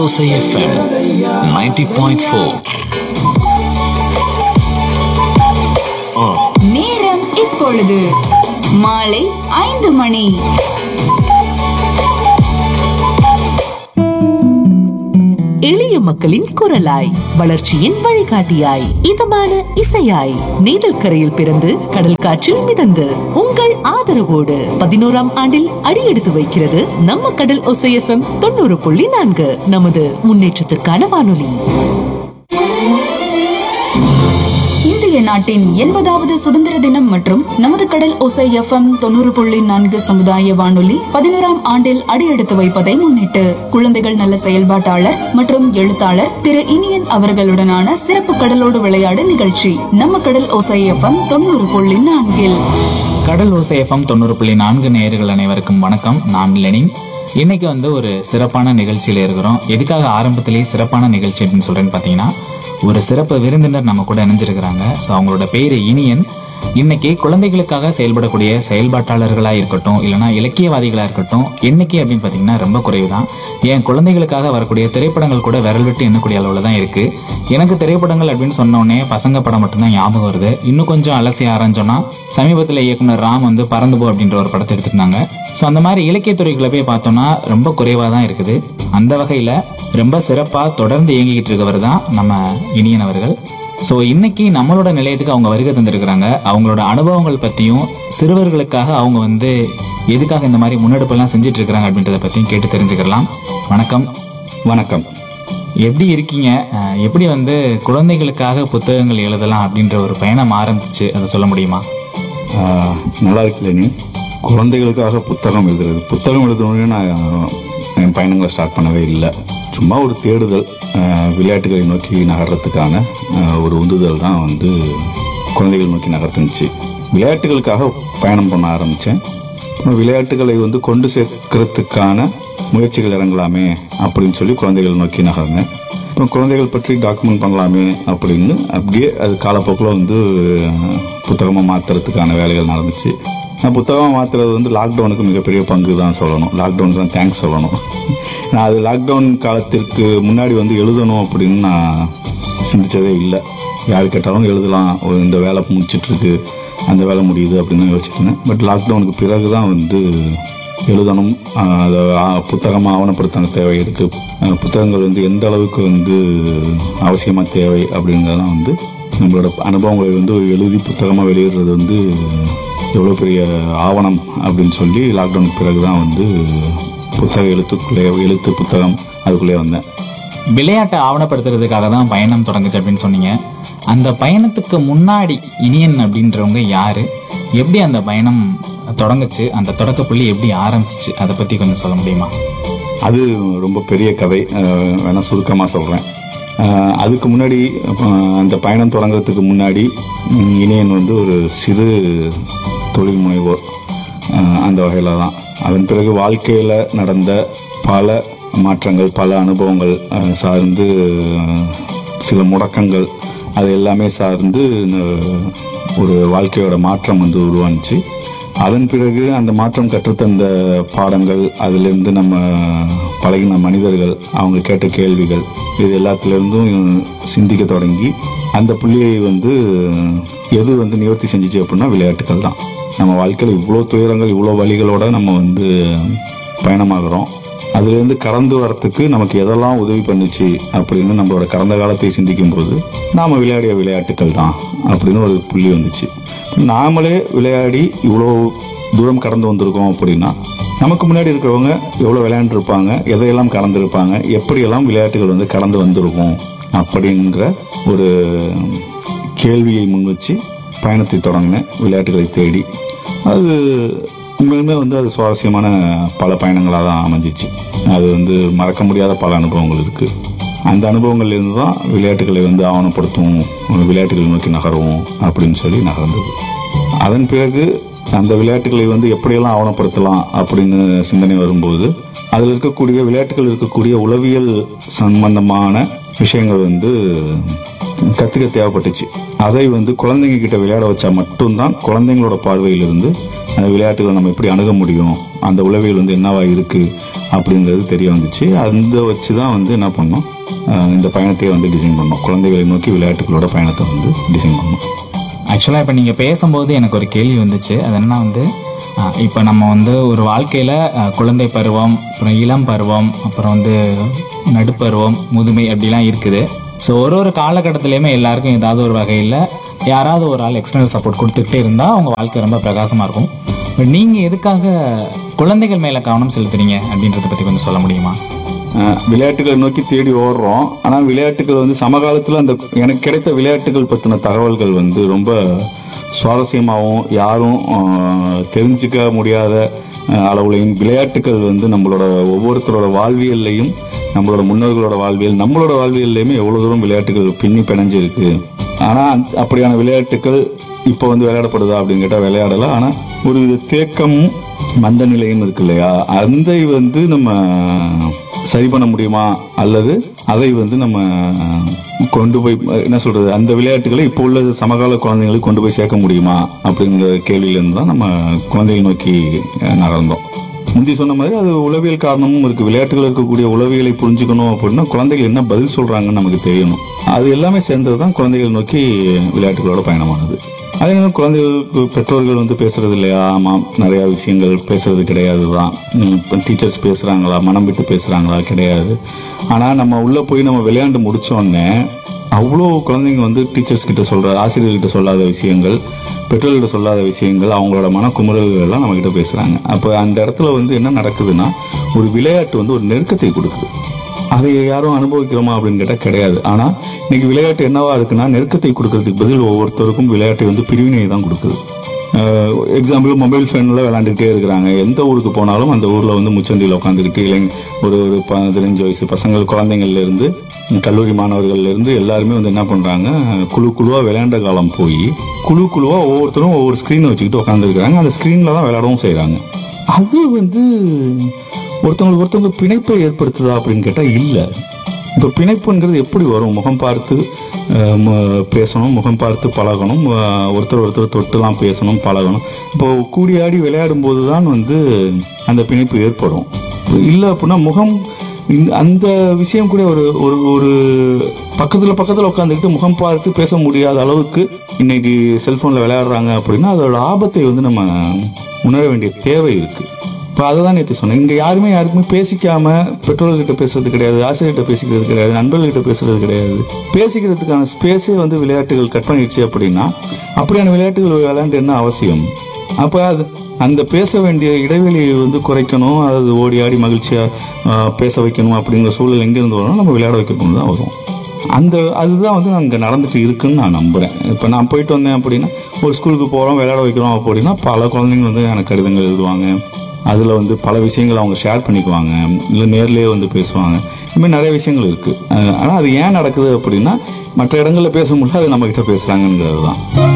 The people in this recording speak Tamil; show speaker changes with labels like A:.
A: Alosa FM 90.4.
B: நேரம் இப்பொழுது மாலை ஐந்து மணி
C: எளிய மக்களின் குரலாய் வளர்ச்சியின் வழிகாட்டியாய் இதமான இசையாய் நீதல் கரையில் பிறந்து கடல் காற்றில் மிதந்து உங்கள் ஆதரவோடு பதினோராம் ஆண்டில் அடியெடுத்து வைக்கிறது நம்ம கடல் ஒசைஎஃப்எம் தொண்ணூறு புள்ளி நான்கு நமது முன்னேற்றத்திற்கான வானொலி
B: இந்திய நாட்டின் எண்பதாவது சுதந்திர தினம் மற்றும் நமது கடல் ஒசை எஃப்எம் தொண்ணூறு புள்ளி நான்கு சமுதாய வானொலி பதினோராம் ஆண்டில் அடியெடுத்து வைப்பதை முன்னிட்டு குழந்தைகள் நல செயல்பாட்டாளர் மற்றும் எழுத்தாளர் திரு இனியன் அவர்களுடனான சிறப்பு கடலோடு விளையாடு நிகழ்ச்சி நம்ம கடல் ஒசை எஃப்எம் தொண்ணூறு புள்ளி நான்கில்
D: கடல் ஓசை எஃப்எம் தொண்ணூறு புள்ளி நான்கு நேயர்கள் அனைவருக்கும் வணக்கம் நான் லெனின் இன்னைக்கு வந்து ஒரு சிறப்பான நிகழ்ச்சியில் இருக்கிறோம் எதுக்காக ஆரம்பத்திலேயே சிறப்பான நிகழ்ச்சி அப்படின்னு சொல்றேன்னு பார்த்தீங்கன்னா ஒரு சிறப்பு விருந்தினர் நம்ம கூட இணைஞ்சிருக்கிறாங்க ஸோ அவங்களோட பேர் இனியன் இன்னைக்கு குழந்தைகளுக்காக செயல்படக்கூடிய செயல்பாட்டாளர்களாக இருக்கட்டும் இல்லைனா இலக்கியவாதிகளாக இருக்கட்டும் என்னைக்கு அப்படின்னு பார்த்தீங்கன்னா ரொம்ப குறைவு தான் என் குழந்தைகளுக்காக வரக்கூடிய திரைப்படங்கள் கூட விரல் விட்டு எண்ணக்கூடிய அளவில் தான் இருக்குது எனக்கு திரைப்படங்கள் அப்படின்னு சொன்ன உடனே பசங்க படம் மட்டும்தான் ஞாபகம் வருது இன்னும் கொஞ்சம் அலசி ஆரம்பிச்சோன்னா சமீபத்தில் இயக்குனர் ராம் வந்து பறந்து போ அப்படின்ற ஒரு படத்தை எடுத்திருந்தாங்க ஸோ அந்த மாதிரி இலக்கியத்துறைகளை போய் பார்த்தோம்னா ரொம்ப குறைவாக தான் இருக்குது அந்த வகையில் ரொம்ப சிறப்பாக தொடர்ந்து இயங்கிக்கிட்டு இருக்கவர் தான் நம்ம இனியன் அவர்கள் ஸோ இன்னைக்கு நம்மளோட நிலையத்துக்கு அவங்க வருகை தந்திருக்கிறாங்க அவங்களோட அனுபவங்கள் பற்றியும் சிறுவர்களுக்காக அவங்க வந்து எதுக்காக இந்த மாதிரி முன்னெடுப்பெல்லாம் செஞ்சுட்டு இருக்கிறாங்க அப்படின்றத பற்றியும் கேட்டு தெரிஞ்சுக்கலாம் வணக்கம்
E: வணக்கம்
D: எப்படி இருக்கீங்க அஹ் எப்படி வந்து குழந்தைகளுக்காக புத்தகங்கள் எழுதலாம் அப்படின்ற ஒரு பயணம் ஆரம்பிச்சு அதை சொல்ல முடியுமா
E: ஆஹ், நல்லா இருக்குல்ல நீ குழந்தைகளுக்காக புத்தகம் எழுதுறது புத்தகம் எழுதணும்னு நான் என் பயணங்களை ஸ்டார்ட் பண்ணவே இல்லை சும்மா ஒரு தேடுதல் ஆஹ், விளையாட்டுகளை நோக்கி நகர்றதுக்கான ஆஹ், ஒரு உந்துதல் தான் வந்து குழந்தைகள் நோக்கி நகர்த்துனுச்சு விளையாட்டுகளுக்காக பயணம் பண்ண ஆரம்பித்தேன் அப்புறம் விளையாட்டுகளை வந்து கொண்டு சேர்க்கறதுக்கான முயற்சிகள் இறங்கலாமே அப்படின்னு சொல்லி குழந்தைகள் நோக்கி நகர்ந்தேன் அப்புறம் குழந்தைகள் பற்றி டாக்குமெண்ட் பண்ணலாமே அப்படின்னு அப்படியே அது காலப்போக்கில் வந்து புத்தகமாக மாற்றுறதுக்கான வேலைகள் நடந்துச்சு நான் புத்தகமாக மாற்றுறது வந்து லாக்டவுனுக்கு மிகப்பெரிய பங்கு தான் சொல்லணும் லாக்டவுனுக்கு தான் தேங்க்ஸ் சொல்லணும் நான் அது லாக்டவுன் காலத்திற்கு முன்னாடி வந்து எழுதணும் அப்படின்னு நான் சிந்திச்சதே இல்லை யார் கேட்டாலும் எழுதலாம் ஒரு இந்த வேலை முடிச்சிட்ருக்கு அந்த வேலை முடியுது அப்படின்னு தான் யோசிச்சுட்டு இருந்தேன் பட் லாக்டவுனுக்கு பிறகு தான் வந்து எழுதணும் ஆஹ் அதை ஆ- புத்தகமா ஆவணப்படுத்த தேவை இருக்கு ஆஹ் புத்தகங்கள் வந்து எந்த அளவுக்கு வந்து அவசியமா தேவை அப்படிங்கிறதெல்லாம் வந்து நம்மளோட அனுபவங்களை வந்து ஒரு எழுதி புத்தகமா வெளியிடுறது வந்து எவ்வளோ பெரிய ஆவணம் அப்படின்னு சொல்லி லாக்டவுனுக்கு பிறகு தான் வந்து புத்தக எழுத்துக்குள்ளே எழுத்து புத்தகம் அதுக்குள்ளே வந்தேன்
D: விளையாட்டை ஆவணப்படுத்துறதுக்காக தான் பயணம் தொடங்குச்சு அப்படின்னு சொன்னீங்க அந்த பயணத்துக்கு முன்னாடி இனியன் அப்படின்றவங்க யாரு எப்படி அந்த பயணம் தொடங்குச்சு அந்த தொடக்க புள்ளி எப்படி ஆரம்பிச்சிச்சு அதை பத்தி கொஞ்சம் சொல்ல முடியுமா
E: அது ரொம்ப பெரிய கதை அஹ் வேணா சுருக்கமாக சொல்கிறேன் அதுக்கு முன்னாடி அஹ் அந்த பயணம் தொடங்குறதுக்கு முன்னாடி ம், இனியன் வந்து ஒரு சிறு தொழில் முனைவோர் அஹ் அந்த வகையில் தான் அதன் பிறகு வாழ்க்கையில் நடந்த பல மாற்றங்கள் பல அனுபவங்கள் அஹ் சார்ந்து அஹ் சில முடக்கங்கள் அது எல்லாமே சார்ந்து அஹ் ஒரு வாழ்க்கையோட மாற்றம் வந்து உருவானுச்சு அதன் பிறகு அந்த மாற்றம் கற்றுத்தந்த பாடங்கள் அதிலிருந்து நம்ம பழகின மனிதர்கள் அவங்க கேட்ட கேள்விகள் இது எல்லாத்துலேருந்தும் சிந்திக்க தொடங்கி அந்த புள்ளியை வந்து எது வந்து நிவர்த்தி செஞ்சுச்சு அப்படின்னா விளையாட்டுகள் தான் நம்ம வாழ்க்கையில் இவ்வளோ துயரங்கள் இவ்வளோ வழிகளோட நம்ம வந்து பயணமாகிறோம் அதுலேருந்து கடந்து வரத்துக்கு நமக்கு எதெல்லாம் உதவி பண்ணுச்சு அப்படின்னு நம்மளோட கடந்த காலத்தை சிந்திக்கும் போது நாம் விளையாடிய விளையாட்டுக்கள் தான் அப்படின்னு ஒரு புள்ளி வந்துச்சு நாமளே விளையாடி இவ்வளோ தூரம் கடந்து வந்திருக்கோம் அப்படின்னா நமக்கு முன்னாடி இருக்கிறவங்க எவ்வளோ விளையாண்டுருப்பாங்க எதையெல்லாம் கடந்திருப்பாங்க எப்படியெல்லாம் விளையாட்டுகள் வந்து கடந்து வந்திருக்கும் அப்படிங்கிற ஒரு கேள்வியை முன் வச்சு பயணத்தை தொடங்கினேன் விளையாட்டுகளை தேடி அது உண்மையுமே வந்து அது சுவாரஸ்யமான பல பயணங்களாக தான் அமைஞ்சிச்சு அது வந்து மறக்க முடியாத பல அனுபவங்கள் இருக்குது அந்த அனுபவங்கள்லேருந்து தான் விளையாட்டுகளை வந்து ஆவணப்படுத்தும் விளையாட்டுகளை நோக்கி நகருவோம் அப்படின்னு சொல்லி நகர்ந்தது அதன் பிறகு அந்த விளையாட்டுகளை வந்து எப்படியெல்லாம் ஆவணப்படுத்தலாம் அப்படின்னு சிந்தனை வரும்போது அதில் இருக்கக்கூடிய விளையாட்டுகள் இருக்கக்கூடிய உளவியல் சம்பந்தமான விஷயங்கள் வந்து கற்றுக்க தேவைப்பட்டுச்சு அதை வந்து குழந்தைங்க கிட்ட விளையாட வச்சா மட்டும்தான் குழந்தைங்களோட பார்வையிலிருந்து அந்த விளையாட்டுகளை நம்ம எப்படி அணுக முடியும் அந்த உளவியல் வந்து என்னவா இருக்குது அப்படிங்கிறது தெரிய வந்துச்சு அந்த வச்சு தான் வந்து என்ன பண்ணோம் அஹ் இந்த பயணத்தையே வந்து டிசைன் பண்ணோம் குழந்தைகளை நோக்கி விளையாட்டுகளோட பயணத்தை வந்து டிசைன் பண்ணோம்
D: ஆக்சுவலாக இப்போ நீங்கள் பேசும்போது எனக்கு ஒரு கேள்வி வந்துச்சு அது என்னன்னா வந்து இப்போ நம்ம வந்து ஒரு வாழ்க்கையில் குழந்தை பருவம் அப்புறம் இளம் பருவம் அப்புறம் வந்து நடுப்பருவம் முதுமை அப்படிலாம் இருக்குது ஸோ ஒரு ஒரு காலகட்டத்திலையுமே எல்லாருக்கும் ஏதாவது ஒரு வகையில் யாராவது ஒரு ஆள் எக்ஸ்டர்னல் சப்போர்ட் கொடுத்துக்கிட்டே இருந்தால் அவங்க வாழ்க்கை ரொம்ப பிரகாசமாக இருக்கும் பட் நீங்கள் எதுக்காக குழந்தைகள் மேலே கவனம் செலுத்துறீங்க அப்படின்றத பற்றி கொஞ்சம் சொல்ல முடியுமா
E: அஹ் விளையாட்டுகளை நோக்கி தேடி ஓடுறோம் ஆனால் விளையாட்டுகள் வந்து சமகாலத்தில் அந்த எனக்கு கிடைத்த விளையாட்டுகள் பற்றின தகவல்கள் வந்து ரொம்ப சுவாரஸ்யமாகவும் யாரும் அஹ், தெரிஞ்சுக்க முடியாத அஹ், அளவுலையும் விளையாட்டுகள் வந்து நம்மளோட ஒவ்வொருத்தரோட வாழ்வியல்லையும் நம்மளோட முன்னோர்களோட வாழ்வியல் நம்மளோட வாழ்வியல்லையுமே எவ்வளோ தூரம் விளையாட்டுகள் பின்னி பிணைஞ்சு இருக்கு ஆனால் அப்படியான விளையாட்டுகள் இப்போ வந்து விளையாடப்படுதா அப்படின்னு கேட்டால் விளையாடல ஆனால் ஒரு வித தேக்கமும் மந்த நிலையும் இருக்கு இல்லையா அந்த வந்து நம்ம சரி பண்ண முடியுமா அல்லது அதை வந்து நம்ம கொண்டு போய் என்ன சொல்றது அந்த விளையாட்டுகளை இப்போ உள்ள சமகால குழந்தைங்களுக்கு கொண்டு போய் சேர்க்க முடியுமா அப்படிங்கிற கேள்வியிலிருந்து தான் நம்ம குழந்தைகள் நோக்கி அஹ், நகர்ந்தோம் முந்தி சொன்ன மாதிரி அது உளவியல் காரணமும் இருக்கு விளையாட்டுகள் இருக்கக்கூடிய உளவியலை புரிஞ்சுக்கணும் அப்படின்னா குழந்தைகள் என்ன பதில் சொல்றாங்கன்னு நமக்கு தெரியணும் அது எல்லாமே சேர்ந்தது தான் குழந்தைகள் நோக்கி விளையாட்டுகளோட பயணமானது அதே நேரம் குழந்தைகளுக்கு பெற்றோர்கள் வந்து பேசுறது இல்லையா ஆமாம் நிறைய விஷயங்கள் பேசுறது கிடையாது தான் இப்போ டீச்சர்ஸ் பேசுறாங்களா மனம் விட்டு பேசுறாங்களா கிடையாது ஆனால் நம்ம உள்ள போய் நம்ம விளையாண்டு முடிச்ச உடனே அவ்வளோ குழந்தைங்க வந்து டீச்சர்ஸ் கிட்ட சொல்ற ஆசிரியர்கிட்ட சொல்லாத விஷயங்கள் பெற்றோர்கிட்ட சொல்லாத விஷயங்கள் அவங்களோட மனக்குமுறல்கள் எல்லாம் நம்ம கிட்ட பேசுறாங்க அப்போ அந்த இடத்துல வந்து என்ன நடக்குதுன்னா ஒரு விளையாட்டு வந்து ஒரு நெருக்கத்தை கொடுக்குது அதை யாரும் அனுபவிக்கிறோமா அப்படின்னு கேட்டால் கிடையாது ஆனால் இன்னைக்கு விளையாட்டு என்னவா இருக்குன்னா நெருக்கத்தை கொடுக்கறதுக்கு பதில் ஒவ்வொருத்தருக்கும் விளையாட்டு வந்து பிரிவினையை தான் கொடுக்குது எக்ஸாம்பிள் மொபைல் ஃபோனில் விளாண்டுக்கிட்டே இருக்கிறாங்க எந்த ஊருக்கு போனாலும் அந்த ஊரில் வந்து முச்சந்தியில் உட்காந்துக்கிட்டு இளைஞ ஒரு ஒரு பதினஞ்சு வயசு பசங்கள் குழந்தைங்கள்ல இருந்து கல்லூரி மாணவர்கள்ல இருந்து எல்லாருமே வந்து என்ன பண்ணுறாங்க குழு குழுவாக விளையாண்ட காலம் போய் குழு குழுவாக ஒவ்வொருத்தரும் ஒவ்வொரு ஸ்க்ரீனை வச்சுக்கிட்டு உட்காந்துருக்காங்க அந்த ஸ்க்ரீனில் தான் விளையாடவும் செய்கிறாங்க அது வந்து ஒருத்தவங்களுக்கு ஒருத்தவங்க பிணைப்பை ஏற்படுத்துதா அப்படின்னு கேட்டால் இல்லை இப்போ பிணைப்புங்கிறது எப்படி வரும் முகம் பார்த்து அஹ், ம- பேசணும் முகம் பார்த்து பழகணும் அஹ், ஒருத்தர் ஒருத்தர் தொட்டுலாம் பேசணும் பழகணும் இப்போ கூடியாடி விளையாடும் போது தான் வந்து அந்த பிணைப்பு ஏற்படும் இல்லை அப்படின்னா முகம் இந்த- அந்த விஷயம் கூட ஒரு ஒரு ஒரு பக்கத்தில் பக்கத்தில் உட்காந்துக்கிட்டு முகம் பார்த்து பேச முடியாத அளவுக்கு இன்னைக்கு செல்ஃபோனில் விளையாடுறாங்க அப்படின்னா அதோட ஆபத்தை வந்து நம்ம உணர வேண்டிய தேவை இருக்குது இப்போ அதை தான் நேற்று சொன்னேன் இங்கே யாருமே யாருக்குமே பேசிக்காம பெற்றோர்கிட்ட பேசுறது கிடையாது ஆசிரியர்கிட்ட பேசிக்கிறது கிடையாது நண்பர்கள்கிட்ட பேசுறது கிடையாது பேசிக்கிறதுக்கான ஸ்பேஸே வந்து விளையாட்டுகள் கட் பண்ணிடுச்சு அப்படின்னா அப்படியான விளையாட்டுகள் விளையாண்டு என்ன அவசியம் அப்போ அது அந்த பேச வேண்டிய இடைவெளியை வந்து குறைக்கணும் அது ஓடி ஆடி மகிழ்ச்சியாக பேச வைக்கணும் அப்படிங்கிற சூழல் எங்கேருந்து வரணும் நம்ம விளையாட வைக்கணும் தான் வரும் அந்த அதுதான் வந்து அங்கே நடந்துட்டு இருக்குன்னு நான் நம்புகிறேன் இப்போ நான் போயிட்டு வந்தேன் அப்படின்னா ஒரு ஸ்கூலுக்கு போகிறோம் விளையாட வைக்கிறோம் அப்படின்னா பல குழந்தைங்க வந்து எனக்கு கடிதங்கள் எழுதுவாங்க அதில் வந்து பல விஷயங்களை அவங்க ஷேர் பண்ணிக்குவாங்க இல்லை நேர்லேயே வந்து பேசுவாங்க இதுமாதிரி நிறைய விஷயங்கள் இருக்குது ஆனால் அது ஏன் நடக்குது அப்படின்னா மற்ற இடங்களில் பேச முடியல அது நம்மக்கிட்ட பேசுகிறாங்கங்கிறது தான்